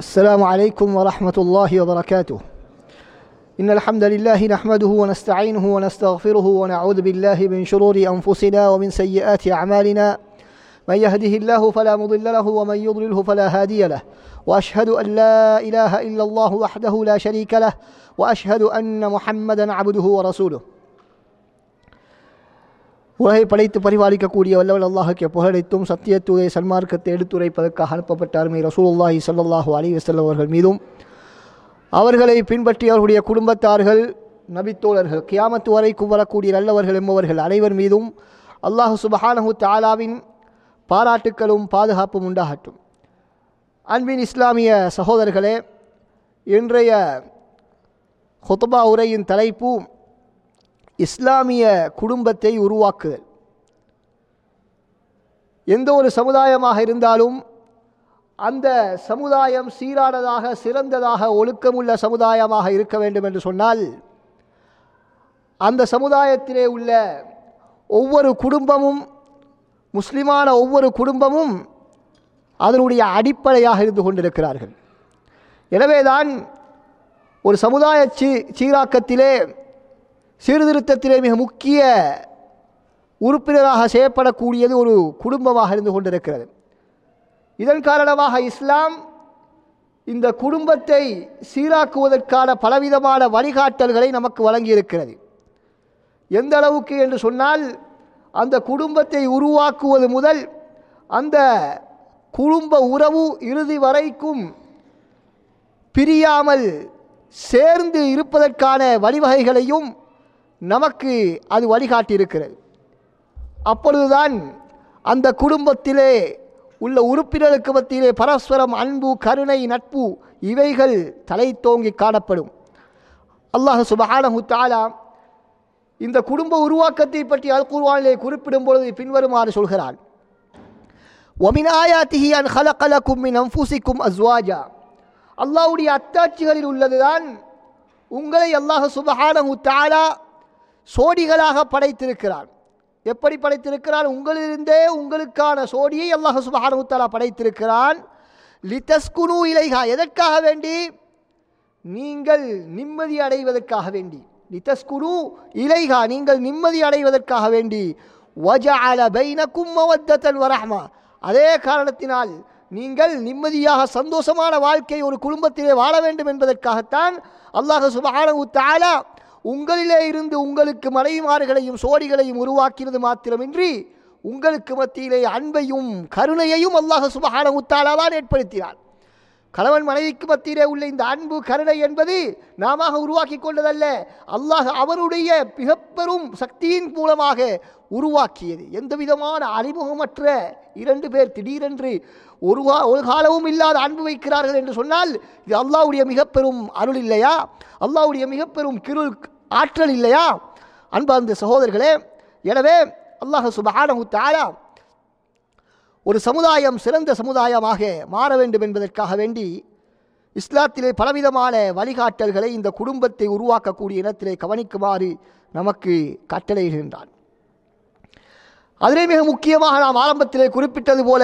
السلام عليكم ورحمة الله وبركاته إن الحمد لله نحمده ونستعينه ونستغفره ونعوذ بالله من شرور أنفسنا ومن سيئات أعمالنا من يهده الله فلا مضل له ومن يضلله فلا هادي له وأشهد أن لا إله إلا الله وحده لا شريك له وأشهد أن محمدا عبده ورسوله உலகை படைத்து பரிபாலிக்கக்கூடிய வல்லவல் அல்லாஹுக்கு புகழடைத்தும் சத்தியத்துவை சன்மார்க்கத்தை எடுத்துரைப்பதற்காக அனுப்பப்பட்ட அருமை ரசூலுல்லாஹி ஸல்லல்லாஹு அலைஹி வஸல்லம் அவர்கள் மீதும் அவர்களை பின்பற்றி அவர்களுடைய குடும்பத்தார்கள் நபித்தோழர்கள் கியாமத்து வரைக்கும் வரக்கூடிய நல்லவர்கள் என்பவர்கள் அனைவர் மீதும் அல்லாஹு சுபஹானஹு தாலாவின் பாராட்டுக்களும் பாதுகாப்பும் உண்டாகட்டும் அன்பின் இஸ்லாமிய சகோதரர்களே இன்றைய ஹொத்துபா உரையின் தலைப்பு இஸ்லாமிய குடும்பத்தை உருவாக்குதல் எந்த ஒரு சமுதாயமாக இருந்தாலும் அந்த சமுதாயம் சீரானதாக சிறந்ததாக ஒழுக்கமுள்ள சமுதாயமாக இருக்க வேண்டும் என்று சொன்னால் அந்த சமுதாயத்திலே உள்ள ஒவ்வொரு குடும்பமும் முஸ்லிமான ஒவ்வொரு குடும்பமும் அதனுடைய அடிப்படையாக இருந்து கொண்டிருக்கிறார்கள் எனவேதான் ஒரு சமுதாய சீ சீராக்கத்திலே சீர்திருத்தத்திலே மிக முக்கிய உறுப்பினராக செய்யப்படக்கூடியது ஒரு குடும்பமாக இருந்து கொண்டிருக்கிறது இதன் காரணமாக இஸ்லாம் இந்த குடும்பத்தை சீராக்குவதற்கான பலவிதமான வழிகாட்டல்களை நமக்கு வழங்கியிருக்கிறது எந்த அளவுக்கு என்று சொன்னால் அந்த குடும்பத்தை உருவாக்குவது முதல் அந்த குடும்ப உறவு இறுதி வரைக்கும் பிரியாமல் சேர்ந்து இருப்பதற்கான வழிவகைகளையும் நமக்கு அது வழிகாட்டியிருக்கிறது அப்பொழுதுதான் அந்த குடும்பத்திலே உள்ள உறுப்பினருக்கு மத்தியிலே பரஸ்பரம் அன்பு கருணை நட்பு இவைகள் தலை தோங்கி காணப்படும் அல்லாஹ் சுபஹானஹு தாலா இந்த குடும்ப உருவாக்கத்தை பற்றி அல் குர்வானிலே குறிப்பிடும் பொழுது பின்வருமாறு சொல்கிறான் ஒமின் ஆயாத்திஹி அன் ஹலகலக்கும் மின் அம்பூசிக்கும் அஸ்வாஜா அல்லாஹுடைய அத்தாட்சிகளில் உள்ளதுதான் உங்களை அல்லாஹ் சுபஹானஹு தாலா சோடிகளாக படைத்திருக்கிறான் எப்படி படைத்திருக்கிறான் உங்களிலிருந்தே உங்களுக்கான சோடியை அல்லாஹ் சுபஹானுத்தாலா படைத்திருக்கிறான் லித்தஸ்குனு இலைகா எதற்காக வேண்டி நீங்கள் நிம்மதி அடைவதற்காக வேண்டி லித்தஸ்குனு இலைகா நீங்கள் நிம்மதி அடைவதற்காக வேண்டி வஜஅல பைனக்கும் மவத்தன் வரஹ்மா அதே காரணத்தினால் நீங்கள் நிம்மதியாக சந்தோஷமான வாழ்க்கை ஒரு குடும்பத்திலே வாழ வேண்டும் என்பதற்காகத்தான் அல்லாஹ் சுபஹானஹு தஆலா உங்களிலே இருந்து உங்களுக்கு மனைவிமார்களையும் சோடிகளையும் உருவாக்கினது மாத்திரமின்றி உங்களுக்கு மத்தியிலே அன்பையும் கருணையையும் அல்லாஹ் சுபஹான உத்தாலாதான் ஏற்படுத்தினார் கணவன் மனைவிக்கு மத்தியிலே உள்ள இந்த அன்பு கருணை என்பது நாம உருவாக்கி கொண்டதல்ல அல்லாஹ் அவருடைய மிகப்பெரும் சக்தியின் மூலமாக உருவாக்கியது எந்த விதமான அறிமுகமற்ற இரண்டு பேர் திடீரென்று ஒரு ஒரு காலமும் இல்லாத அன்பு வைக்கிறார்கள் என்று சொன்னால் இது அல்லாவுடைய மிகப்பெரும் அருள் இல்லையா அல்லாவுடைய மிகப்பெரும் கிரு ஆற்றல் இல்லையா அன்பார்ந்த சகோதரர்களே எனவே அல்லாஹ் சுபஹானஹு தாலா ஒரு சமுதாயம் சிறந்த சமுதாயமாக மாற வேண்டும் என்பதற்காக வேண்டி இஸ்லாத்திலே பலவிதமான வழிகாட்டல்களை இந்த குடும்பத்தை உருவாக்கக்கூடிய இடத்திலே கவனிக்குமாறு நமக்கு கட்டளையிடுகின்றான் அதிலே மிக முக்கியமாக நாம் ஆரம்பத்திலே குறிப்பிட்டது போல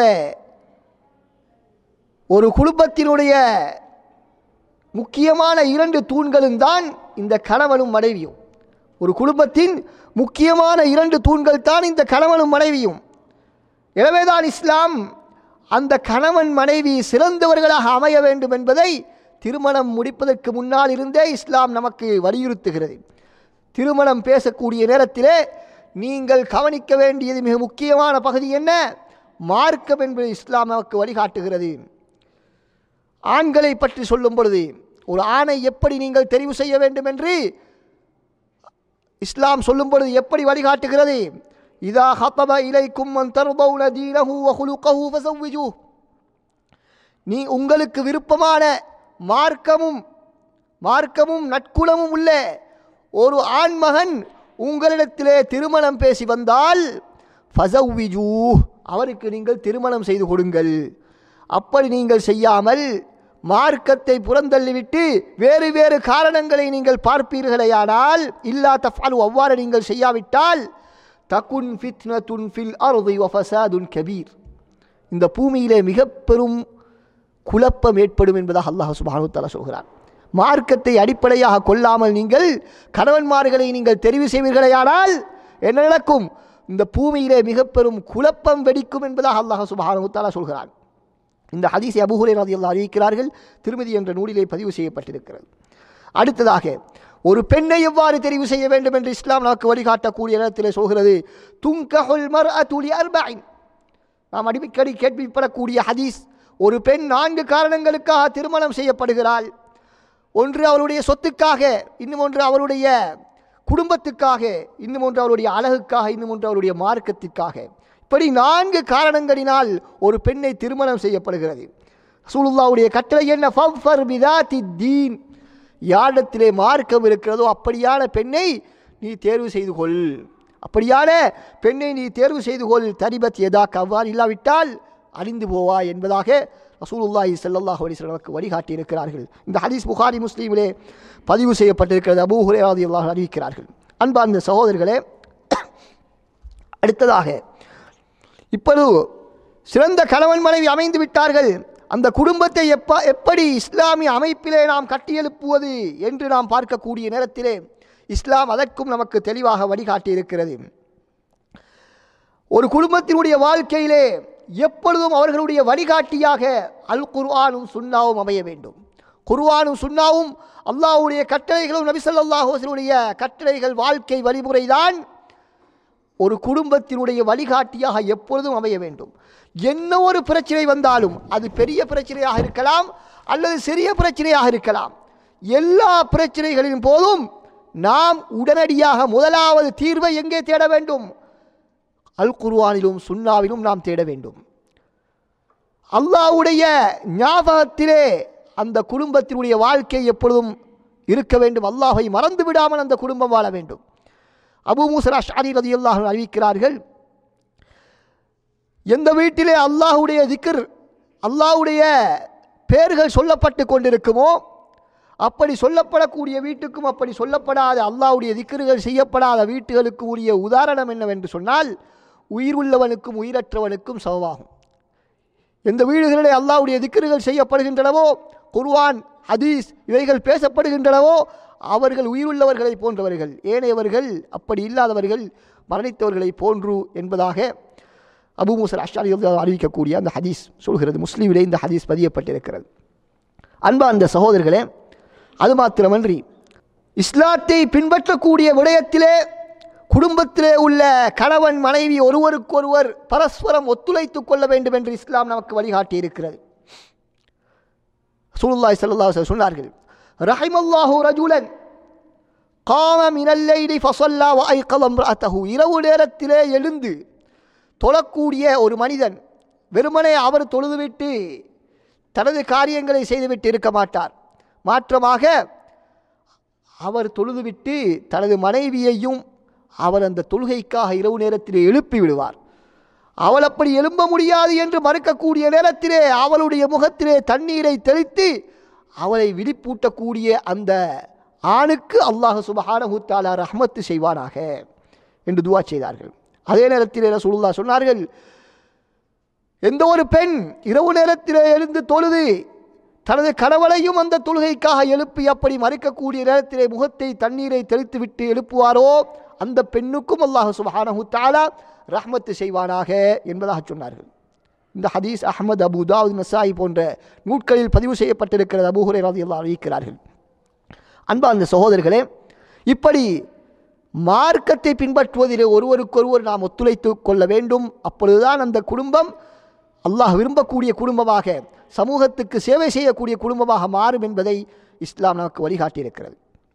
ஒரு குடும்பத்தினுடைய முக்கியமான இரண்டு தூண்களும் தான் இந்த கணவனும் மனைவியும் ஒரு குடும்பத்தின் முக்கியமான இரண்டு தூண்கள் தான் இந்த கணவனும் மனைவியும் எனவேதான் இஸ்லாம் அந்த கணவன் மனைவி சிறந்தவர்களாக அமைய வேண்டும் என்பதை திருமணம் முடிப்பதற்கு முன்னால் இருந்தே இஸ்லாம் நமக்கு வலியுறுத்துகிறது திருமணம் பேசக்கூடிய நேரத்திலே நீங்கள் கவனிக்க வேண்டியது மிக முக்கியமான பகுதி என்ன மார்க்கம் என்பது இஸ்லாம் நமக்கு வழிகாட்டுகிறது ஆண்களை பற்றி சொல்லும் பொழுது ஒரு ஆணை எப்படி நீங்கள் தெரிவு செய்ய வேண்டும் என்று இஸ்லாம் சொல்லும் பொழுது எப்படி வழிகாட்டுகிறது இதா ஹத்தப இலைக்கும் மன் தர்பவுன தீனஹு வஹுலுகஹு ஃபஸவ்விஜூ நீ உங்களுக்கு விருப்பமான மார்க்கமும் மார்க்கமும் நட்குணமும் உள்ள ஒரு ஆண்மகன் உங்களிடத்திலே திருமணம் பேசி வந்தால் ஃபசவ்விஜூ அவருக்கு நீங்கள் திருமணம் செய்து கொடுங்கள் அப்படி நீங்கள் செய்யாமல் மார்க்கத்தை புறந்தள்ளிவிட்டு வேறு வேறு காரணங்களை நீங்கள் பார்ப்பீர்களேயானால் இல்லா தஃபாலு அவ்வாறு நீங்கள் செய்யாவிட்டால் தகுன் ஃபித்னத்துன் ஃபில் அர்தி வஃபசாதுன் கபீர் இந்த பூமியிலே மிக பெரும் குழப்பம் ஏற்படும் என்பதாக அல்லாஹ் சுபானு தலா சொல்கிறான் மார்க்கத்தை அடிப்படையாக கொள்ளாமல் நீங்கள் கணவன்மார்களை நீங்கள் தெரிவு செய்வீர்களேயானால் என்ன நடக்கும் இந்த பூமியிலே மிக பெரும் குழப்பம் வெடிக்கும் என்பதாக அல்லாஹ் சுபானு தலா சொல்கிறான் இந்த ஹதீஸை அபுஹுரை ரதி அல்லா அறிவிக்கிறார்கள் திருமதி என்ற நூலிலே பதிவு செய்யப்பட்டிருக்கிறது அடுத்ததாக ஒரு பெண்ணை எவ்வாறு தெரிவு செய்ய வேண்டும் என்று இஸ்லாம் நமக்கு வழிகாட்டக்கூடிய நேரத்தில் சொல்கிறது துங்கஹுல் மர் அத்துலி அர்பாயின் நாம் அடிக்கடி கேள்விப்படக்கூடிய ஹதீஸ் ஒரு பெண் நான்கு காரணங்களுக்காக திருமணம் செய்யப்படுகிறாள் ஒன்று அவருடைய சொத்துக்காக இன்னும் ஒன்று அவருடைய குடும்பத்துக்காக இன்னும் ஒன்று அவருடைய அழகுக்காக இன்னும் ஒன்று அவருடைய மார்க்கத்திற்காக இப்படி நான்கு காரணங்களினால் ஒரு பெண்ணை திருமணம் செய்யப்படுகிறது சூலுல்லாவுடைய கட்டளை என்ன ஃபஃபர் பிதாத்தி தீன் யாரிடத்திலே மார்க்கம் இருக்கிறதோ அப்படியான பெண்ணை நீ தேர்வு செய்து கொள் அப்படியான பெண்ணை நீ தேர்வு செய்து கொள் தரிபத் எதாக் அவ்வாறு இல்லாவிட்டால் அழிந்து போவா என்பதாக ரசூலுல்லாஹி ஸல்லல்லாஹு அலைஹி வஸல்லம் நமக்கு வழிகாட்டி இருக்கிறார்கள் இந்த ஹதீஸ் புகாரி முஸ்லீமிலே பதிவு செய்யப்பட்டிருக்கிறது அபூ ஹுரைரா ரலியல்லாஹு அறிவிக்கிறார்கள் அன்பார்ந்த சகோதரர்களே அடுத்ததாக இப்பொழுது சிறந்த கணவன் மனைவி அமைந்து விட்டார்கள் அந்த குடும்பத்தை எப்ப எப்படி இஸ்லாமிய அமைப்பிலே நாம் கட்டியெழுப்புவது என்று நாம் பார்க்கக்கூடிய நேரத்திலே இஸ்லாம் அதற்கும் நமக்கு தெளிவாக வழிகாட்டி இருக்கிறது ஒரு குடும்பத்தினுடைய வாழ்க்கையிலே எப்பொழுதும் அவர்களுடைய வழிகாட்டியாக அல் குர்ஆனும் சுன்னாவும் அமைய வேண்டும் குர்ஆனும் சுன்னாவும் அல்லாஹ்வுடைய கட்டளைகளும் நபிசல்லாஹுடைய கட்டளைகள் வாழ்க்கை வழிமுறைதான் ஒரு குடும்பத்தினுடைய வழிகாட்டியாக எப்பொழுதும் அமைய வேண்டும் என்ன ஒரு பிரச்சனை வந்தாலும் அது பெரிய பிரச்சனையாக இருக்கலாம் அல்லது சிறிய பிரச்சனையாக இருக்கலாம் எல்லா பிரச்சனைகளின் போதும் நாம் உடனடியாக முதலாவது தீர்வை எங்கே தேட வேண்டும் அல் குர்ஆனிலும் சுன்னாவிலும் நாம் தேட வேண்டும் அல்லாஹ்வுடைய ஞாபகத்திலே அந்த குடும்பத்தினுடைய வாழ்க்கை எப்பொழுதும் இருக்க வேண்டும் அல்லாஹை மறந்து விடாமல் அந்த குடும்பம் வாழ வேண்டும் அபு மூசர் அஷாரி ரதி அல்லாஹ் அறிவிக்கிறார்கள் எந்த வீட்டிலே அல்லாஹுடைய திக்கர் அல்லாஹுடைய பெயர்கள் சொல்லப்பட்டு கொண்டிருக்குமோ அப்படி சொல்லப்படக்கூடிய வீட்டுக்கும் அப்படி சொல்லப்படாத அல்லாஹ்வுடைய திக்கர்கள் செய்யப்படாத வீட்டுகளுக்கு உரிய உதாரணம் என்னவென்று சொன்னால் உயிர் உள்ளவனுக்கும் உயிரற்றவனுக்கும் சமமாகும் எந்த வீடுகளிலே அல்லாஹ்வுடைய திக்கர்கள் செய்யப்படுகின்றனவோ குர்ஆன் ஹதீஸ் இவைகள் பேசப்படுகின்றனவோ அவர்கள் உயிருள்ளவர்களை போன்றவர்கள் ஏனையவர்கள் அப்படி இல்லாதவர்கள் மரணித்தவர்களை போன்று என்பதாக அபு மூசல் அஷாரி அறிவிக்கக்கூடிய அந்த ஹதீஸ் சொல்கிறது முஸ்லீமிலே இந்த ஹதீஸ் பதியப்பட்டிருக்கிறது அன்பா அந்த சகோதரர்களே அது மாத்திரமன்றி இஸ்லாத்தை பின்பற்றக்கூடிய விடயத்திலே குடும்பத்திலே உள்ள கணவன் மனைவி ஒருவருக்கொருவர் பரஸ்பரம் ஒத்துழைத்துக் கொள்ள வேண்டும் என்று இஸ்லாம் நமக்கு வழிகாட்டி இருக்கிறது சூலுல்லாய் சல்லா சொன்னார்கள் ரஹிமல்லாஹு ரஜுலன் காம மினல்லைடி ஃபசல்லா வாய்கலம் ரத்தஹு இரவு நேரத்திலே எழுந்து தொழக்கூடிய ஒரு மனிதன் வெறுமனே அவர் தொழுதுவிட்டு தனது காரியங்களை செய்துவிட்டு இருக்க மாட்டார் மாற்றமாக அவர் தொழுதுவிட்டு தனது மனைவியையும் அவர் அந்த தொழுகைக்காக இரவு நேரத்திலே எழுப்பி விடுவார் அவள் அப்படி எழும்ப முடியாது என்று மறுக்கக்கூடிய நேரத்திலே அவளுடைய முகத்திலே தண்ணீரை தெளித்து அவளை விழிப்பூட்டக்கூடிய அந்த ஆணுக்கு அல்லாஹ் சுபஹானஹு தஆலா ரஹ்மத்து செய்வானாக என்று துவா செய்தார்கள் அதே நேரத்தில் ரசூலுல்லாஹ் சொன்னார்கள் எந்த ஒரு பெண் இரவு நேரத்திலே எழுந்து தொழுது தனது கணவனையும் அந்த தொழுகைக்காக எழுப்பி அப்படி மறைக்கக்கூடிய நேரத்திலே முகத்தை தண்ணீரை தெளித்து விட்டு எழுப்புவாரோ அந்த பெண்ணுக்கும் அல்லாஹ் சுபஹானஹு தஆலா ரஹ்மத்து செய்வானாக என்பதாக சொன்னார்கள் இந்த ஹதீஸ் அஹமது அபு தாவூத் நசாயி போன்ற நூட்களில் பதிவு செய்யப்பட்டிருக்கிறது அபூஹுரை ரதி அல்லா அறிவிக்கிறார்கள் அன்பா அந்த சகோதரர்களே இப்படி மார்க்கத்தை பின்பற்றுவதிலே ஒருவருக்கொருவர் நாம் ஒத்துழைத்து கொள்ள வேண்டும் அப்பொழுதுதான் அந்த குடும்பம் அல்லாஹ் விரும்பக்கூடிய குடும்பமாக சமூகத்துக்கு சேவை செய்யக்கூடிய குடும்பமாக மாறும் என்பதை இஸ்லாம் நமக்கு வழிகாட்டியிருக்கிறது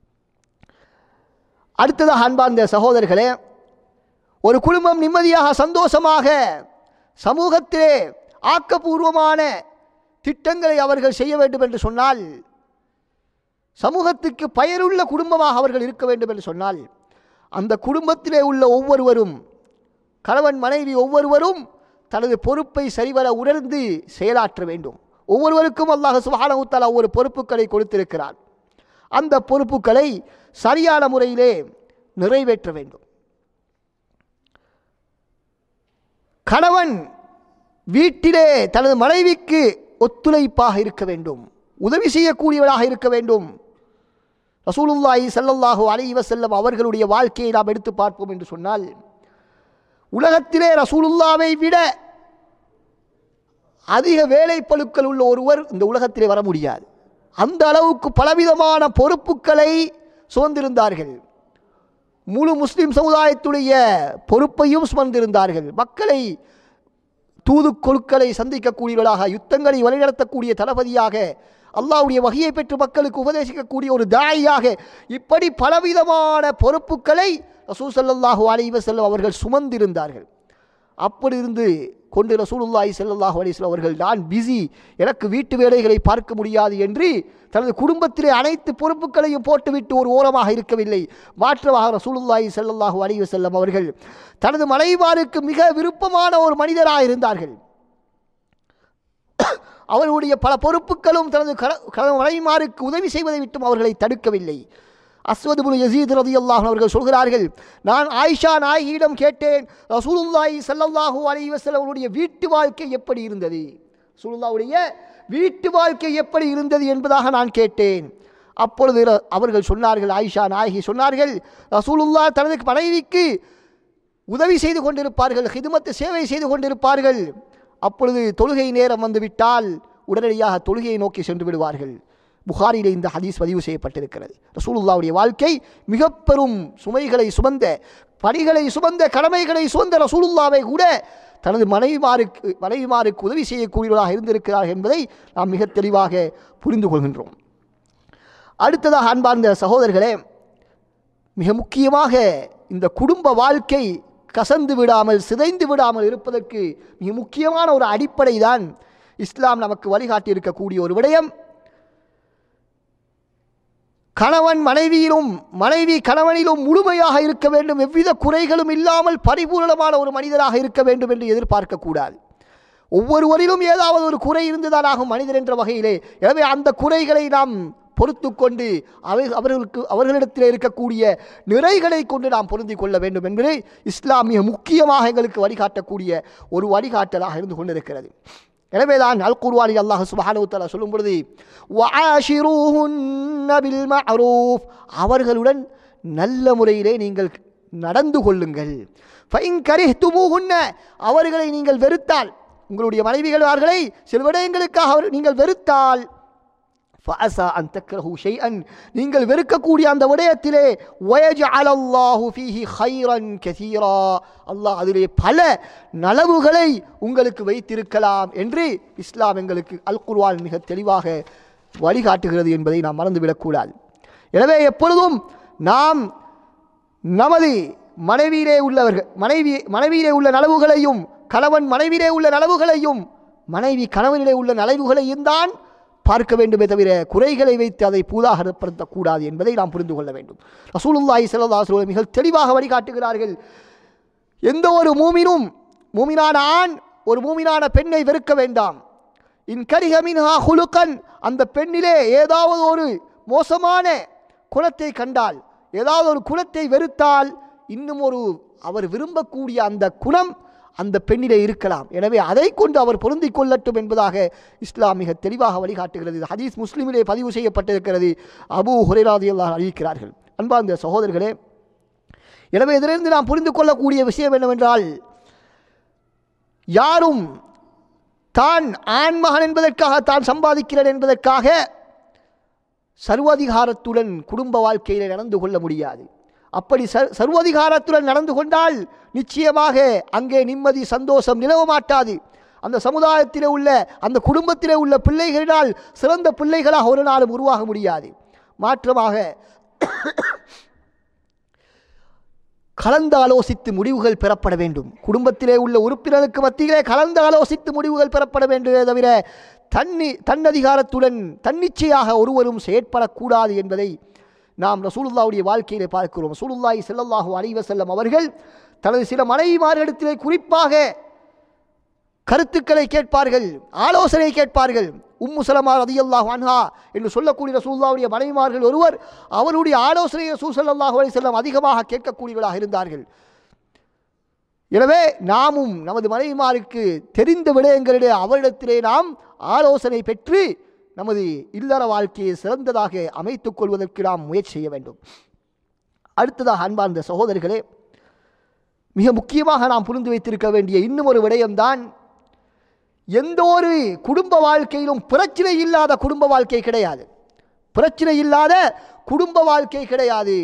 அடுத்ததாக அன்பார்ந்த சகோதரர்களே ஒரு குடும்பம் நிம்மதியாக சந்தோஷமாக சமூகத்திலே ஆக்கப்பூர்வமான திட்டங்களை அவர்கள் செய்ய வேண்டும் என்று சொன்னால் சமூகத்துக்கு பயனுள்ள குடும்பமாக அவர்கள் இருக்க வேண்டும் என்று சொன்னால் அந்த குடும்பத்திலே உள்ள ஒவ்வொருவரும் கணவன் மனைவி ஒவ்வொருவரும் தனது பொறுப்பை சரிவர உணர்ந்து செயலாற்ற வேண்டும் ஒவ்வொருவருக்கும் அல்லாஹ் சுபானகுத்தாலா ஒவ்வொரு பொறுப்புகளை கொடுத்திருக்கிறார் அந்த பொறுப்புகளை சரியான முறையிலே நிறைவேற்ற வேண்டும் கணவன் வீட்டிலே தனது மனைவிக்கு ஒத்துழைப்பாக இருக்க வேண்டும் உதவி செய்யக்கூடியவராக இருக்க வேண்டும் ரசூலுல்லாஹி ஸல்லல்லாஹு அலைஹி வஸல்லம் அவர்களுடைய வாழ்க்கையை நாம் எடுத்து பார்ப்போம் என்று சொன்னால் உலகத்திலே ரசூலுல்லாவை விட அதிக வேலைப்பளுக்கள் உள்ள ஒருவர் இந்த உலகத்திலே வர முடியாது அந்த அளவுக்கு பலவிதமான பொறுப்புகளை சுமந்திருந்தார்கள் முழு முஸ்லிம் சமுதாயத்துடைய பொறுப்பையும் சுமந்திருந்தார்கள் மக்களை தூதுக்கொழுக்களை சந்திக்கக்கூடியவர்களாக யுத்தங்களை வழிநடத்தக்கூடிய தளபதியாக அல்லாஹ்வுடைய வகையை பெற்று மக்களுக்கு உபதேசிக்கக்கூடிய ஒரு தாயாக இப்படி பலவிதமான பொறுப்புகளை ரசூல் ஸல்லல்லாஹு அலைஹி வஸல்லம் அவர்கள் சுமந்திருந்தார்கள் அப்படி இருந்து கொண்டு ரசூலுல்லாஹி ஸல்லல்லாஹு அலைஹி வஸல்லம் அவர்கள் நான் பிஸி எனக்கு வீட்டு வேலைகளை பார்க்க முடியாது என்று தனது குடும்பத்திலே அனைத்து பொறுப்புகளையும் போட்டுவிட்டு ஒரு ஓரமாக இருக்கவில்லை மாற்றமாக ரசூலுல்லாஹி ஸல்லல்லாஹு அலைஹி வஸல்லம் அவர்கள் தனது மனைவாருக்கு மிக விருப்பமான ஒரு மனிதராக இருந்தார்கள் அவர்களுடைய பல பொறுப்புகளும் தனது கண- கணவன் மனைவிமாருக்கு உதவி செய்வதை விட்டும் அவர்களை தடுக்கவில்லை அஸ்வத் புனு யசீத் ரதியல்லாஹு அவர்கள் சொல்கிறார்கள் நான் ஆயிஷா நாயகியிடம் கேட்டேன் ரசூலுல்லாஹி ஸல்லல்லாஹு அலைஹி வஸல்லம் அவருடைய வீட்டு வாழ்க்கை எப்படி இருந்தது ரசூலுல்லாஹ்வுடைய வீட்டு வாழ்க்கை எப்படி இருந்தது என்பதாக நான் கேட்டேன் அப்பொழுது ர- அவர்கள் சொன்னார்கள் ஆயிஷா நாயகி சொன்னார்கள் ரசூலுல்லாஹ் தனது மனைவிக்கு உதவி செய்து கொண்டிருப்பார்கள் ஹிதுமத்து சேவை செய்து கொண்டிருப்பார்கள் அப்பொழுது தொழுகை நேரம் வந்துவிட்டால் உடனடியாக தொழுகையை நோக்கி சென்று விடுவார்கள் புகாரிலே இந்த ஹதீஸ் பதிவு செய்யப்பட்டிருக்கிறது ரசூலுல்லாவுடைய வாழ்க்கை மிக பெரும் சுமைகளை சுமந்த பணிகளை சுமந்த கடமைகளை சுமந்த ரசூலுல்லாவை கூட தனது மனைவிமாருக்கு மனைவிமாருக்கு உதவி செய்யக்கூடியவர்களாக இருந்திருக்கிறார்கள் என்பதை நாம் மிக தெளிவாக புரிந்து கொள்கின்றோம் அடுத்ததாக அன்பார்ந்த சகோதரர்களே மிக முக்கியமாக இந்த குடும்ப வாழ்க்கை கசந்து விடாமல் சிதைந்து விடாமல் இருப்பதற்கு மிக முக்கியமான ஒரு அடிப்படை தான் இஸ்லாம் நமக்கு வழிகாட்டி இருக்கக்கூடிய ஒரு விடயம் கணவன் மனைவியிலும் மனைவி கணவனிலும் முழுமையாக இருக்க வேண்டும் எவ்வித குறைகளும் இல்லாமல் பரிபூரணமான ஒரு மனிதராக இருக்க வேண்டும் என்று எதிர்பார்க்கக்கூடாது ஒவ்வொருவரிலும் ஏதாவது ஒரு குறை இருந்துதான் ஆகும் மனிதர் என்ற வகையிலே எனவே அந்த குறைகளை நாம் பொறுத்து கொண்டு அவை அவர்களுக்கு அவர்களிடத்தில் இருக்கக்கூடிய நிறைகளை கொண்டு நாம் பொருந்திக் கொள்ள வேண்டும் என்பது இஸ்லாமிய முக்கியமாக எங்களுக்கு வழிகாட்டக்கூடிய ஒரு வழிகாட்டலாக இருந்து கொண்டிருக்கிறது எனவேதான் அல் குர்வானி அல்லாஹ் சுப்ஹானஹு தஆலா சொல்லும் பொழுது வஆஷிரூஹுன்ன பில் மஅரூஃப் அவர்களுடன் நல்ல முறையிலே நீங்கள் நடந்து கொள்ளுங்கள் ஃபைன் கரிஹ்துமூஹுன்ன அவர்களை நீங்கள் வெறுத்தால் உங்களுடைய மனைவிகள் அவர்களை சில விடயங்களுக்காக அவர் நீங்கள் வெறுத்தால் فَعَسَىٰ أَن تَكْرَهُوا شَيْئًا நீங்கள் வெறுக்கக்கூடிய அந்த விடயத்திலே وَيَجْعَلَ اللَّهُ فِيهِ خَيْرًا كَثِيرًا அல்லாஹ் அதிலே பல நலவுகளை உங்களுக்கு வைத்திருக்கலாம் என்று இஸ்லாம் எங்களுக்கு அல் குர்ஆன் மிக தெளிவாக வழிகாட்டுகிறது என்பதை நாம் மறந்துவிடக்கூடாது எனவே எப்பொழுதும் நாம் நமது மனைவியிலே உள்ளவர்கள் மனைவி மனைவியிலே உள்ள நலவுகளையும் கணவன் மனைவியிலே உள்ள நலவுகளையும் மனைவி கணவனிலே உள்ள நலவுகளையும் தான் பார்க்க வேண்டுமே தவிர குறைகளை வைத்து அதை பூதாகரப்படுத்தக்கூடாது என்பதை நாம் புரிந்து கொள்ள வேண்டும் ரசூலுல்லாஹி ஸல்லல்லாஹு அலைஹி வஸல்லம் மிக தெளிவாக வழிகாட்டுகிறார்கள் எந்த ஒரு மூமினும் மூமினான ஆண் ஒரு மூமினான பெண்ணை வெறுக்க வேண்டாம் இன் கரிஹ மின்ஹா ஹுலுக்கன் அந்த பெண்ணிலே ஏதாவது ஒரு மோசமான குணத்தை கண்டால் ஏதாவது ஒரு குணத்தை வெறுத்தால் இன்னும் ஒரு அவர் விரும்பக்கூடிய அந்த குணம் அந்த பெண்ணிலே இருக்கலாம் எனவே அதை கொண்டு அவர் பொருந்திக் கொள்ளட்டும் என்பதாக இஸ்லாம் மிக தெளிவாக வழிகாட்டுகிறது இது ஹதீஸ் முஸ்லிமிலே பதிவு செய்யப்பட்டிருக்கிறது அபூ ஹுரைராதி அல்லாஹ் அறிவிக்கிறார்கள் அன்பார்ந்த சகோதரர்களே எனவே இதிலிருந்து நாம் புரிந்து கொள்ளக்கூடிய விஷயம் என்னவென்றால் யாரும் தான் ஆண்மகன் என்பதற்காக தான் சம்பாதிக்கிறேன் என்பதற்காக சர்வாதிகாரத்துடன் குடும்ப வாழ்க்கையில் நடந்து கொள்ள முடியாது அப்படி ச சர்வாதிகாரத்துடன் நடந்து கொண்டால் நிச்சயமாக அங்கே நிம்மதி சந்தோஷம் நிலவ மாட்டாது அந்த சமுதாயத்திலே உள்ள அந்த குடும்பத்திலே உள்ள பிள்ளைகளினால் சிறந்த பிள்ளைகளாக ஒரு நாளும் உருவாக முடியாது மாற்றமாக கலந்து ஆலோசித்து முடிவுகள் பெறப்பட வேண்டும் குடும்பத்திலே உள்ள உறுப்பினருக்கு மத்தியிலே கலந்து ஆலோசித்து முடிவுகள் பெறப்பட வேண்டுமே தவிர தன்னி தன்னதிகாரத்துடன் தன்னிச்சையாக ஒருவரும் செயற்படக்கூடாது என்பதை நாம் ரசூலுல்லாவுடைய வாழ்க்கையிலே பார்க்கிறோம் ரசூலுல்லாஹி ஸல்லல்லாஹு அலைஹி வஸல்லம் அவர்கள் தனது சில மனைவிமார்களிடத்திலே குறிப்பாக கருத்துக்களை கேட்பார்கள் ஆலோசனை கேட்பார்கள் உம்மு சலமா ரதியல்லாஹு அன்ஹா என்று சொல்லக்கூடிய ரசூல்லாவுடைய மனைவிமார்கள் ஒருவர் அவருடைய ஆலோசனை ரசூல் ஸல்லல்லாஹு அலைஹி வஸல்லம் அதிகமாக கேட்கக்கூடியவர்களாக இருந்தார்கள் எனவே நாமும் நமது மனைவிமாருக்கு தெரிந்த விடயங்களிலே அவரிடத்திலே நாம் ஆலோசனை பெற்று நமது இல்லற வாழ்க்கையை சிறந்ததாக அமைத்துக் கொள்வதற்கு நாம் முயற்சி செய்ய வேண்டும் அடுத்ததாக அன்பார்ந்த சகோதரர்களே மிக முக்கியமாக நாம் புரிந்து வைத்திருக்க வேண்டிய இன்னும் ஒரு விடயம்தான் எந்த ஒரு குடும்ப வாழ்க்கையிலும் பிரச்சனை இல்லாத குடும்ப வாழ்க்கை கிடையாது பிரச்சனை இல்லாத குடும்ப வாழ்க்கை கிடையாது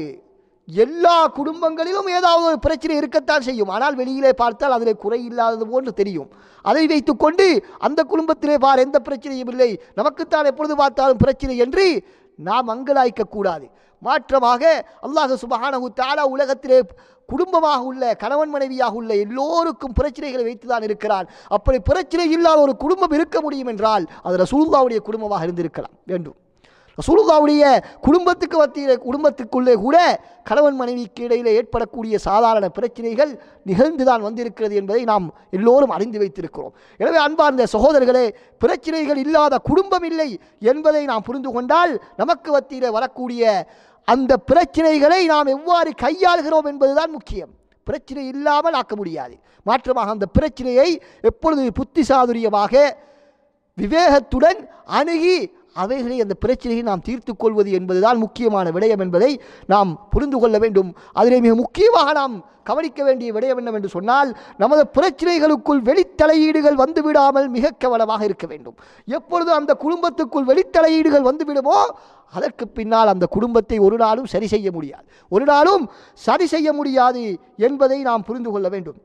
எல்லா குடும்பங்களிலும் ஏதாவது ஒரு பிரச்சனை இருக்கத்தான் செய்யும் ஆனால் வெளியிலே பார்த்தால் அதில் குறை இல்லாதது போன்று தெரியும் அதை வைத்துக்கொண்டு அந்த குடும்பத்திலே பார் எந்த பிரச்சனையும் இல்லை நமக்குத்தான் எப்பொழுது பார்த்தாலும் பிரச்சனை என்று நாம் அங்கலாய்க்க கூடாது மாற்றமாக அல்லாஹ் சுபஹானஹு தஆலா உலகத்திலே குடும்பமாக உள்ள கணவன் மனைவியாக உள்ள எல்லோருக்கும் பிரச்சனைகளை வைத்துதான் இருக்கிறான் அப்படி பிரச்சனை இல்லாத ஒரு குடும்பம் இருக்க முடியும் என்றால் அது ரசூலுல்லாவுடைய குடும்பமாக இருந்திருக்கலாம் வேண்டும் ரசூலுல்லாவுடைய குடும்பத்துக்கு மத்தியிலே குடும்பத்துக்குள்ளே கூட கணவன் மனைவிக்கு இடையிலே ஏற்படக்கூடிய சாதாரண பிரச்சனைகள் நிகழ்ந்துதான் வந்திருக்கிறது என்பதை நாம் எல்லோரும் அறிந்து வைத்திருக்கிறோம் எனவே அன்பார்ந்த சகோதரர்களே பிரச்சனைகள் இல்லாத குடும்பம் இல்லை என்பதை நாம் புரிந்து கொண்டால் நமக்கு மத்தியிலே வரக்கூடிய அந்த பிரச்சனைகளை நாம் எவ்வாறு கையாளுகிறோம் என்பதுதான் முக்கியம் பிரச்சனை இல்லாமல் ஆக்க முடியாது மாற்றமாக அந்த பிரச்சனையை எப்பொழுது புத்தி சாதுரியமாக விவேகத்துடன் அணுகி அவைகளை அந்த பிரச்சனையை நாம் தீர்த்து கொள்வது என்பதுதான் முக்கியமான விடயம் என்பதை நாம் புரிந்து கொள்ள வேண்டும் அதிலே மிக முக்கியமாக நாம் கவனிக்க வேண்டிய விடயம் என்னவென்று சொன்னால் நமது பிரச்சனைகளுக்குள் வெளித்தலையீடுகள் வந்துவிடாமல் மிக கவனமாக இருக்க வேண்டும் எப்பொழுது அந்த குடும்பத்துக்குள் வெளித்தலையீடுகள் வந்துவிடுமோ அதற்கு பின்னால் அந்த குடும்பத்தை ஒரு நாளும் சரி செய்ய முடியாது ஒரு நாளும் சரி செய்ய முடியாது என்பதை நாம் புரிந்து கொள்ள வேண்டும்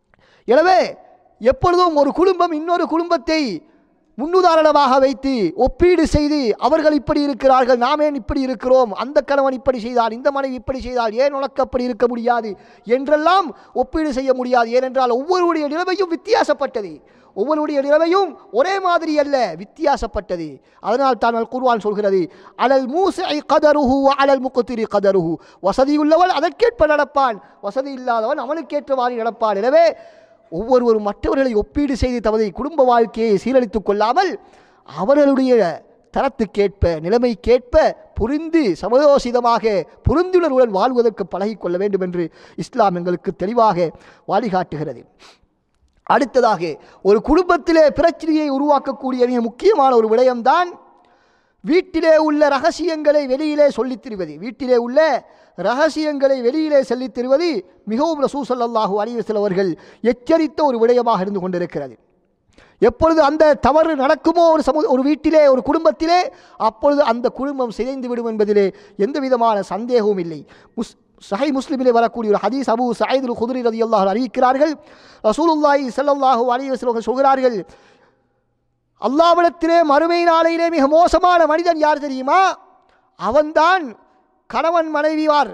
எனவே எப்பொழுதும் ஒரு குடும்பம் இன்னொரு குடும்பத்தை முன்னுதாரணமாக வைத்து ஒப்பீடு செய்து அவர்கள் இப்படி இருக்கிறார்கள் நாம் ஏன் இப்படி இருக்கிறோம் அந்த கணவன் இப்படி செய்தால் இந்த மனைவி இப்படி செய்தால் ஏன் உனக்கு அப்படி இருக்க முடியாது என்றெல்லாம் ஒப்பீடு செய்ய முடியாது ஏனென்றால் ஒவ்வொருடைய நிலைமையும் வித்தியாசப்பட்டது ஒவ்வொருடைய நிலைமையும் ஒரே மாதிரி அல்ல வித்தியாசப்பட்டது அதனால் தான் அல் குர்ஆன் சொல்கிறது அலல் மூசை கதருஹு அலல் முக்குத்திரி கதருஹு வசதி உள்ளவன் அதற்கேற்ப நடப்பான் வசதி இல்லாதவன் அவனுக்கேற்றவாறு நடப்பான் எனவே ஒவ்வொருவரும் மற்றவர்களை ஒப்பீடு செய்து தமது குடும்ப வாழ்க்கையை சீரழித்துக் கொள்ளாமல் அவர்களுடைய தரத்துக்கேற்ப நிலைமைக்கேற்ப புரிந்து சமயோசிதமாக புரிந்துணர்வுடன் வாழ்வதற்கு பழகிக்கொள்ள வேண்டும் என்று இஸ்லாம் எங்களுக்கு தெளிவாக வழிகாட்டுகிறது அடுத்ததாக ஒரு குடும்பத்திலே பிரச்சனையை உருவாக்கக்கூடிய மிக முக்கியமான ஒரு விடயம்தான் வீட்டிலே உள்ள ரகசியங்களை வெளியிலே சொல்லித் திரிவது வீட்டிலே உள்ள ரகசியங்களை வெளியிலே சொல்லித் திரிவது மிகவும் ரசூ ஸல்லல்லாஹு அலைஹி வஸல்லம் அவர்கள் எச்சரித்த ஒரு விடயமாக இருந்து கொண்டிருக்கிறது எப்பொழுது அந்த தவறு நடக்குமோ ஒரு சமூக ஒரு வீட்டிலே ஒரு குடும்பத்திலே அப்பொழுது அந்த குடும்பம் சிதைந்து விடும் என்பதிலே எந்த விதமான சந்தேகமும் இல்லை முஸ் சஹை முஸ்லிமிலே வரக்கூடிய ஒரு ஹதீஸ் அபு சயீதுல் குதிரி ரதியல்லாஹு அறிவிக்கிறார்கள் ரசூலுல்லாஹி ஸல்லல்லாஹு அலைஹி வஸல்லம் அவர்கள் சொல்கிறார்கள் அல்லாவிடத்திலே மறுமை நாளையிலே மிக மோசமான மனிதன் யார் தெரியுமா அவன்தான் கணவன் மனைவியார்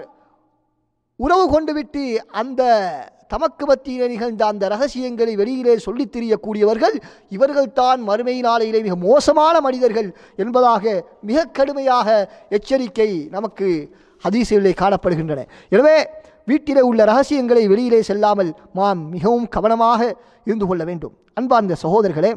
உறவு கொண்டு விட்டு அந்த தமக்கு மத்தியிலே நிகழ்ந்த அந்த ரகசியங்களை வெளியிலே சொல்லித் திரியக்கூடியவர்கள் இவர்கள்தான் மறுமை நாளையிலே மிக மோசமான மனிதர்கள் என்பதாக மிக கடுமையாக எச்சரிக்கை நமக்கு ஹதீசுகளிலே காணப்படுகின்றன எனவே வீட்டிலே உள்ள ரகசியங்களை வெளியிலே செல்லாமல் நாம் மிகவும் கவனமாக இருந்து கொள்ள வேண்டும் அன்பார்ந்த சகோதரர்களே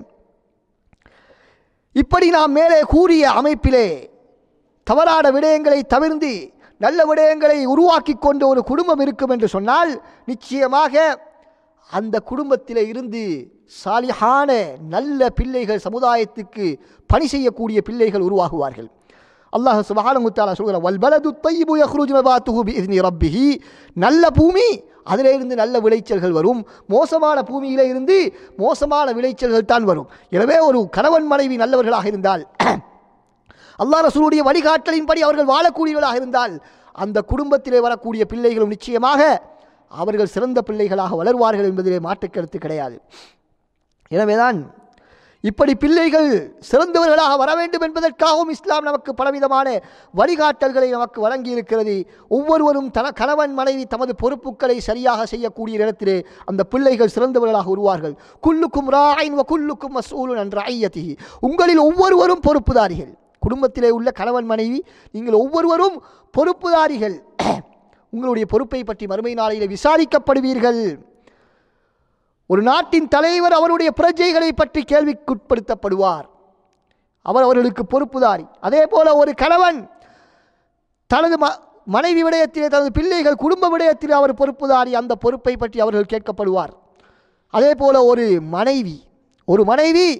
இப்படி நாம் மேலே கூறிய அமைப்பிலே தவறான விடயங்களை தவிர்ந்து நல்ல விடயங்களை உருவாக்கி கொண்டு ஒரு குடும்பம் இருக்கும் என்று சொன்னால் நிச்சயமாக அந்த குடும்பத்திலே இருந்து சாலிஹான நல்ல பிள்ளைகள் சமுதாயத்துக்கு பணி செய்யக்கூடிய பிள்ளைகள் உருவாகுவார்கள் அல்லாஹ் சுபஹானஹு தஆலா சொல்கிறார் வல் பலது தய்யிபு யக்ருஜு நபாத்துஹு பிஇذن ரப்பிஹி நல்ல பூமி அதிலே இருந்து நல்ல விளைச்சல்கள் வரும் மோசமான பூமியிலே இருந்து மோசமான விளைச்சல்கள் தான் வரும் எனவே ஒரு கணவன் மனைவி நல்லவர்களாக இருந்தால் அல்லாஹ் ரசூலுடைய வழிகாட்டலின்படி அவர்கள் வாழக்கூடியவர்களாக இருந்தால் அந்த குடும்பத்திலே வரக்கூடிய பிள்ளைகளும் நிச்சயமாக அவர்கள் சிறந்த பிள்ளைகளாக வளர்வார்கள் என்பதிலே மாற்றுக்கருத்து கிடையாது எனவேதான் இப்படி பிள்ளைகள் சிறந்தவர்களாக வர வேண்டும் என்பதற்காகவும் இஸ்லாம் நமக்கு பலவிதமான வழிகாட்டல்களை நமக்கு வழங்கி இருக்கிறது ஒவ்வொருவரும் தன கணவன் மனைவி தமது பொறுப்புகளை சரியாக செய்யக்கூடிய இடத்திலே அந்த பிள்ளைகள் சிறந்தவர்களாக உருவார்கள் குல்லுக்கும் ராயின் வ குல்லுக்கும் மசூலுன் என்ற ஐயத்திகி உங்களில் ஒவ்வொருவரும் பொறுப்புதாரிகள் குடும்பத்திலே உள்ள கணவன் மனைவி நீங்கள் ஒவ்வொருவரும் பொறுப்புதாரிகள் உங்களுடைய பொறுப்பை பற்றி மறுமை நாளையிலே விசாரிக்கப்படுவீர்கள் ஒரு நாட்டின் தலைவர் அவருடைய பிரஜைகளை பற்றி கேள்விக்குட்படுத்தப்படுவார் அவர் அவர்களுக்கு பொறுப்புதாரி அதே போல ஒரு கணவன் தனது ம மனைவி விடயத்திலே தனது பிள்ளைகள் குடும்ப விடயத்திலே அவர் பொறுப்புதாரி அந்த பொறுப்பை பற்றி அவர்கள் கேட்கப்படுவார் அதே போல ஒரு மனைவி ஒரு மனைவி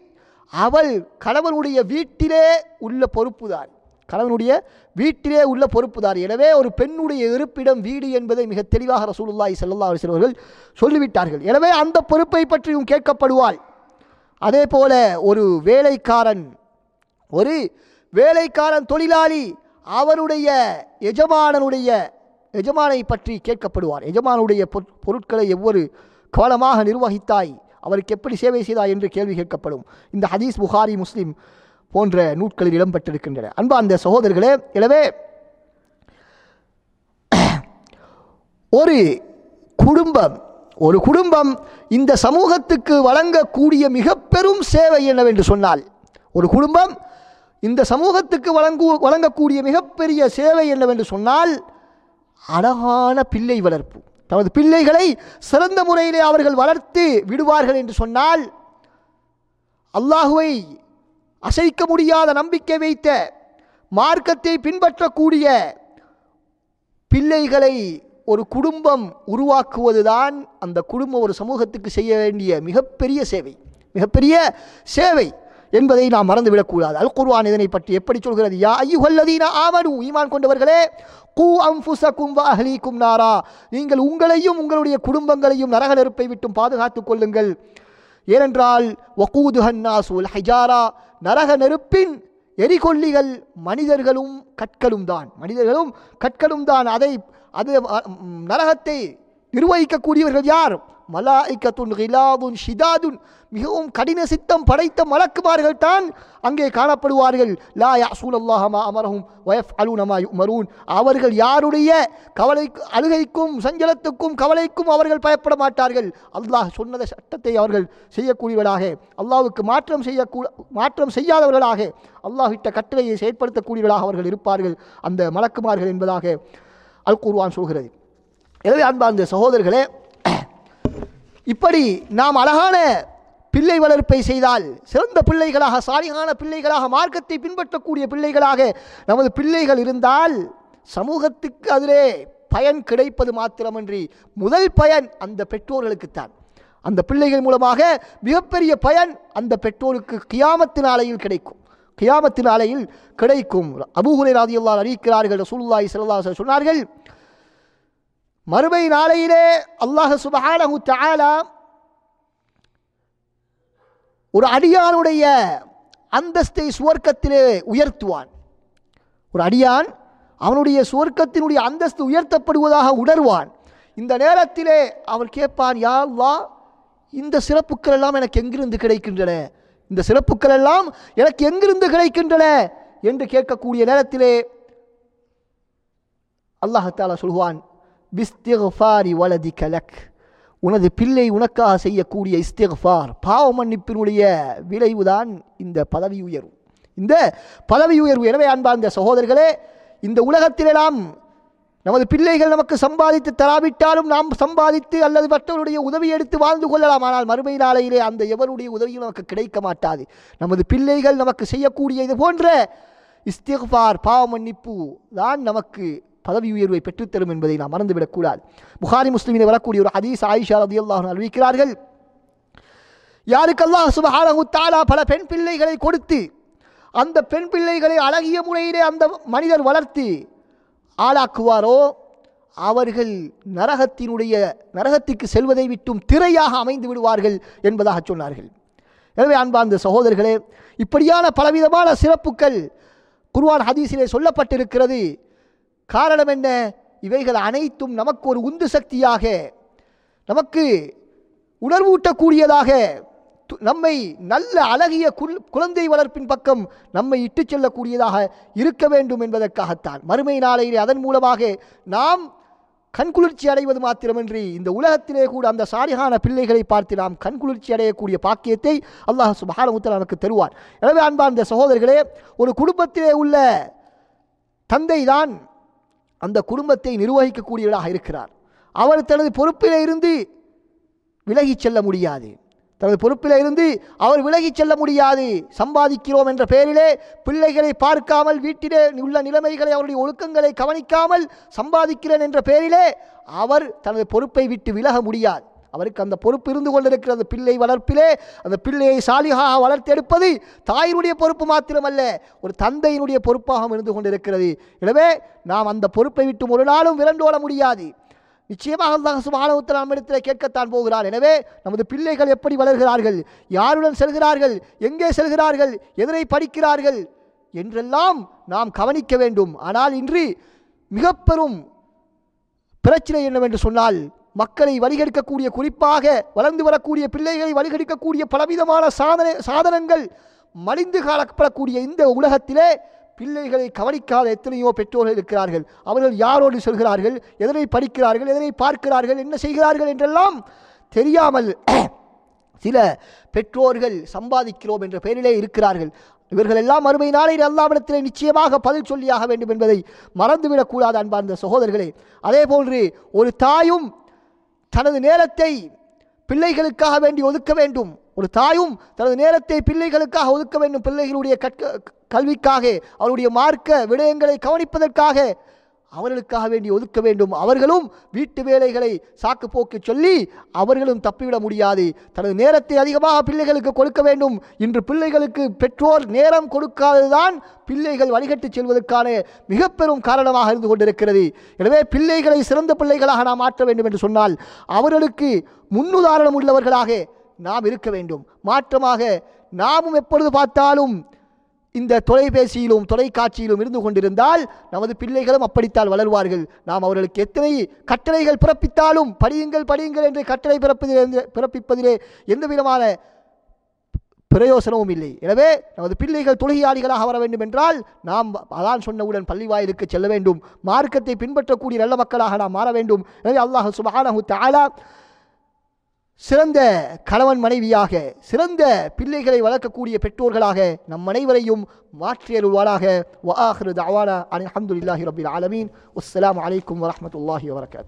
அவள் கணவனுடைய வீட்டிலே உள்ள பொறுப்புதார் கணவனுடைய வீட்டிலே உள்ள பொறுப்புதார் எனவே ஒரு பெண்ணுடைய இருப்பிடம் வீடு என்பதை மிக தெளிவாக ரசூலுல்லாஹி ஸல்லல்லாஹு அலைஹி வஸல்லம் அவர்கள் சொல்லிவிட்டார்கள் எனவே அந்த பொறுப்பை பற்றியும் கேட்கப்படுவாள் அதே போல ஒரு வேலைக்காரன் ஒரு வேலைக்காரன் தொழிலாளி அவருடைய எஜமானனுடைய எஜமானை பற்றி கேட்கப்படுவார் எஜமானுடைய பொற்- பொருட்களை எவ்வொரு கவனமாக நிர்வகித்தாய் அவருக்கு எப்படி சேவை செய்தாய் என்று கேள்வி கேட்கப்படும் இந்த ஹதீஸ் புகாரி முஸ்லிம் போன்ற நூட்களில் இடம்பெற்றிருக்கின்றன அன்பா அந்த சகோதரர்களே எனவே ஒரு குடும்பம் ஒரு குடும்பம் இந்த சமூகத்துக்கு வழங்கக்கூடிய மிக பெரும் சேவை என்னவென்று சொன்னால் ஒரு குடும்பம் இந்த சமூகத்துக்கு வழங்கு வழங்கக்கூடிய மிகப்பெரிய சேவை என்னவென்று சொன்னால் அழகான பிள்ளை வளர்ப்பு தமது பிள்ளைகளை சிறந்த முறையிலே அவர்கள் வளர்த்து விடுவார்கள் என்று சொன்னால் அல்லாஹுவை அசைக்க முடியாத நம்பிக்கை வைத்த மார்க்கத்தை பின்பற்றக்கூடிய பிள்ளைகளை ஒரு குடும்பம் உருவாக்குவதுதான் அந்த குடும்பம் ஒரு சமூகத்துக்கு செய்ய வேண்டிய மிகப்பெரிய சேவை மிகப்பெரிய சேவை என்பதை நாம் மறந்துவிடக்கூடாது அல் குர்ஆன் இதனை பற்றி எப்படி சொல்கிறது யா ஐயுஹல்லதீன ஆமனு ஈமான் கொண்டவர்களே கூ அம்ஃபுசக்கும் வ அஹ்லீக்கும் நாரா நீங்கள் உங்களையும் உங்களுடைய குடும்பங்களையும் நரக நெருப்பை விட்டும் பாதுகாத்துக் கொள்ளுங்கள் ஏனென்றால் வகூதுஹன்னாசு வல் ஹிஜாரா நரக நெருப்பின் எரிகொல்லிகள் மனிதர்களும் கற்களும் தான் மனிதர்களும் கற்களும் தான் அதை அது அ, ம், நரகத்தை நிர்வகிக்கக்கூடியவர்கள் யார் மலாய்க்கத்துன் ஹிலாதுன் ஷிதாதுன் மிகவும் கடின சித்தம் படைத்த மலக்குமார்கள் தான் அங்கே காணப்படுவார்கள் லா யாசூல் அல்லாஹமா அமரஹும் வயஃப் அலுனமா யுமரூன் அவர்கள் யாருடைய கவலை அழுகைக்கும் சஞ்சலத்துக்கும் கவலைக்கும் அவர்கள் பயப்பட மாட்டார்கள் அல்லாஹ் சொன்னத சட்டத்தை அவர்கள் செய்யக்கூடியவர்களாக அல்லாஹ்வுக்கு மாற்றம் செய்யக்கூ மாற்றம் செய்யாதவர்களாக அல்லாஹ்விட்ட கட்டளையை செயற்படுத்தக்கூடியவர்களாக அவர்கள் இருப்பார்கள் அந்த மலக்குமார்கள் என்பதாக அல் குர்ஆன் சொல்கிறது எனவே அன்பார்ந்த சகோதரர்களே இப்படி நாம் அழகான பிள்ளை வளர்ப்பை செய்தால் சிறந்த பிள்ளைகளாக சாலிகான பிள்ளைகளாக மார்க்கத்தை பின்பற்றக்கூடிய பிள்ளைகளாக நமது பிள்ளைகள் இருந்தால் சமூகத்துக்கு அதிலே பயன் கிடைப்பது மாத்திரமன்றி முதல் பயன் அந்த பெற்றோர்களுக்குத்தான் அந்த பிள்ளைகள் மூலமாக மிகப்பெரிய பயன் அந்த பெற்றோருக்கு கியாமத்து நாளையில் கிடைக்கும் கியாமத்து நாளையில் கிடைக்கும் அபூஹுரை ராதியுல்லா அறிவிக்கிறார்கள் ரசூலுல்லாஹி ஸல்லல்லாஹு அலைஹி வஸல்லம் சொன்னார்கள் மறுமை நாளையிலே அல்லாஹ் சுபஹானஹு தஆலா ஒரு அடியானுடைய அந்தஸ்தை சுவர்க்கத்திலே உயர்த்துவான் ஒரு அடியான் அவனுடைய சுவர்க்கத்தினுடைய அந்தஸ்து உயர்த்தப்படுவதாக உணர்வான் இந்த நேரத்திலே அவன் கேட்பான் யா அல்லாஹ் இந்த சிறப்புக்கள் எல்லாம் எனக்கு எங்கிருந்து கிடைக்கின்றன இந்த சிறப்புக்கள் எல்லாம் எனக்கு எங்கிருந்து கிடைக்கின்றன என்று கேட்கக்கூடிய நேரத்திலே அல்லாஹாலா சொல்வான் பிஸ்திஃபாரி வலதி கலக் உனது பிள்ளை உனக்காக செய்யக்கூடிய இஸ்திஃபார் பாவ மன்னிப்பினுடைய விளைவுதான் இந்த பதவி உயர்வு இந்த பதவி உயர்வு எனவே அன்பார்ந்த சகோதரர்களே இந்த உலகத்திலே நாம் நமது பிள்ளைகள் நமக்கு சம்பாதித்து தராவிட்டாலும் நாம் சம்பாதித்து அல்லது மற்றவருடைய உதவி எடுத்து வாழ்ந்து கொள்ளலாம் ஆனால் மறுமை நாளையிலே அந்த எவருடைய உதவியும் நமக்கு கிடைக்க மாட்டாது நமது பிள்ளைகள் நமக்கு செய்யக்கூடிய இது போன்ற இஸ்திஃபார் பாவ மன்னிப்பு தான் நமக்கு பதவி உயர்வை பெற்றுத்தரும் என்பதை நாம் மறந்துவிடக்கூடாது புகாரி முஸ்லிமில் வரக்கூடிய ஒரு ஹதீஸ் ஆயிஷா ரதியல்லாஹு அன்ஹா அறிவிக்கிறார்கள் யாருக்கு அல்லாஹ் சுபஹானஹு தஆலா பல பெண் பிள்ளைகளை கொடுத்து அந்த பெண் பிள்ளைகளை அழகிய முறையிலே அந்த மனிதர் வளர்த்து ஆளாக்குவாரோ அவர்கள் நரகத்தினுடைய நரகத்திற்கு செல்வதை விட்டும் திரையாக அமைந்து விடுவார்கள் என்பதாக சொன்னார்கள் எனவே அன்பார்ந்த சகோதரர்களே இப்படியான பலவிதமான சிறப்புகள் குர்ஆன் ஹதீஸிலே சொல்லப்பட்டிருக்கிறது காரணம் என்ன இவைகள் அனைத்தும் நமக்கு ஒரு உந்து சக்தியாக நமக்கு உணர்வூட்டக்கூடியதாக து- நம்மை நல்ல அழகிய குல்- குழந்தை வளர்ப்பின் பக்கம் நம்மை இட்டுச் செல்லக்கூடியதாக இருக்க வேண்டும் என்பதற்காகத்தான் மறுமை நாளையிலே அதன் மூலமாக நாம் கண்குளிர்ச்சி அடைவது மாத்திரமின்றி இந்த உலகத்திலே கூட அந்த சாலிகான பிள்ளைகளை பார்த்து நாம் கண்குளிர்ச்சி அடையக்கூடிய பாக்கியத்தை அல்லாஹ் சுபஹானஹு நமக்கு தருவார் எனவே அன்பார்ந்த சகோதரர்களே ஒரு குடும்பத்திலே உள்ள தந்தை தான் அந்த குடும்பத்தை நிர்வகிக்கக்கூடியவராக இருக்கிறார் அவர் தனது பொறுப்பிலே இருந்து விலகிச் செல்ல முடியாது தனது பொறுப்பிலே இருந்து அவர் விலகிச் செல்ல முடியாது சம்பாதிக்கிறோம் என்ற பெயரிலே பிள்ளைகளை பார்க்காமல் வீட்டிலே உள்ள நிலைமைகளை அவருடைய ஒழுக்கங்களை கவனிக்காமல் சம்பாதிக்கிறேன் என்ற பெயரிலே அவர் தனது பொறுப்பை விட்டு விலக முடியாது அவருக்கு அந்த பொறுப்பு இருந்து கொண்டிருக்கிற அந்த பிள்ளை வளர்ப்பிலே அந்த பிள்ளையை சாலிகாக வளர்த்தெடுப்பது தாயினுடைய பொறுப்பு மாத்திரமல்ல ஒரு தந்தையினுடைய பொறுப்பாகவும் இருந்து கொண்டிருக்கிறது எனவே நாம் அந்த பொறுப்பை விட்டு ஒரு நாளும் விரண்டோட முடியாது நிச்சயமாக அல்லாஹ் சுபானவத்தில் நம்மிடத்தில் கேட்கத்தான் போகிறார் எனவே நமது பிள்ளைகள் எப்படி வளர்கிறார்கள் யாருடன் செல்கிறார்கள் எங்கே செல்கிறார்கள் எதனை படிக்கிறார்கள் என்றெல்லாம் நாம் கவனிக்க வேண்டும் ஆனால் இன்று மிக பெரும் பிரச்சனை என்னவென்று சொன்னால் மக்களை வழிகெடுக்கக்கூடிய குறிப்பாக வளர்ந்து வரக்கூடிய பிள்ளைகளை வழிகெடுக்கக்கூடிய பலவிதமான சாதனை சாதனங்கள் மலிந்து காணப்படக்கூடிய இந்த உலகத்திலே பிள்ளைகளை கவனிக்காத எத்தனையோ பெற்றோர்கள் இருக்கிறார்கள் அவர்கள் யாரோடு சொல்கிறார்கள் எதனை படிக்கிறார்கள் எதனை பார்க்கிறார்கள் என்ன செய்கிறார்கள் என்றெல்லாம் தெரியாமல் சில பெற்றோர்கள் சம்பாதிக்கிறோம் என்ற பெயரிலே இருக்கிறார்கள் இவர்கள் எல்லாம் மறுமை நாளையில் அல்லாவிடத்திலே நிச்சயமாக பதில் சொல்லியாக வேண்டும் என்பதை மறந்துவிடக்கூடாது அன்பார்ந்த சகோதரர்களே அதே போன்று ஒரு தாயும் தனது நேரத்தை பிள்ளைகளுக்காக வேண்டி ஒதுக்க வேண்டும் ஒரு தாயும் தனது நேரத்தை பிள்ளைகளுக்காக ஒதுக்க வேண்டும் பிள்ளைகளுடைய கற்க கல்விக்காக அவருடைய மார்க்க விடயங்களை கவனிப்பதற்காக அவர்களுக்காக வேண்டி ஒதுக்க வேண்டும் அவர்களும் வீட்டு வேலைகளை சாக்கு போக்கு சொல்லி அவர்களும் தப்பிவிட முடியாது தனது நேரத்தை அதிகமாக பிள்ளைகளுக்கு கொடுக்க வேண்டும் இன்று பிள்ளைகளுக்கு பெற்றோர் நேரம் கொடுக்காததுதான் பிள்ளைகள் வழிகட்டு செல்வதற்கான மிக பெரும் காரணமாக இருந்து கொண்டிருக்கிறது எனவே பிள்ளைகளை சிறந்த பிள்ளைகளாக நாம் மாற்ற வேண்டும் என்று சொன்னால் அவர்களுக்கு முன்னுதாரணம் உள்ளவர்களாக நாம் இருக்க வேண்டும் மாற்றமாக நாமும் எப்பொழுது பார்த்தாலும் இந்த தொலைபேசியிலும் தொலைக்காட்சியிலும் இருந்து கொண்டிருந்தால் நமது பிள்ளைகளும் அப்படித்தான் வளருவார்கள் நாம் அவர்களுக்கு எத்தனை கட்டளைகள் பிறப்பித்தாலும் படியுங்கள் படியுங்கள் என்று கட்டளை பிறப்பதிலே பிறப்பிப்பதிலே எந்த விதமான பிரயோசனமும் இல்லை எனவே நமது பிள்ளைகள் தொழுகையாளிகளாக வர வேண்டும் என்றால் நாம் அதான் சொன்னவுடன் பள்ளி வாயிலுக்கு செல்ல வேண்டும் மார்க்கத்தை பின்பற்றக்கூடிய நல்ல மக்களாக நாம் மாற வேண்டும் எனவே அல்லாஹ் சுபஹானஹு தஆலா சிறந்த கணவன் மனைவியாக சிறந்த பிள்ளைகளை வளர்க்கக்கூடிய பெற்றோர்களாக நம் அனைவரையும் மாற்றியருள்வாராக வஆஹிரு தஅவானா அனில் ஹம்துலில்லாஹி ரப்பில் ஆலமீன் வஸ்ஸலாமு அலைக்கும் வரஹ்மத்துல்லாஹி வபரகாத்துஹு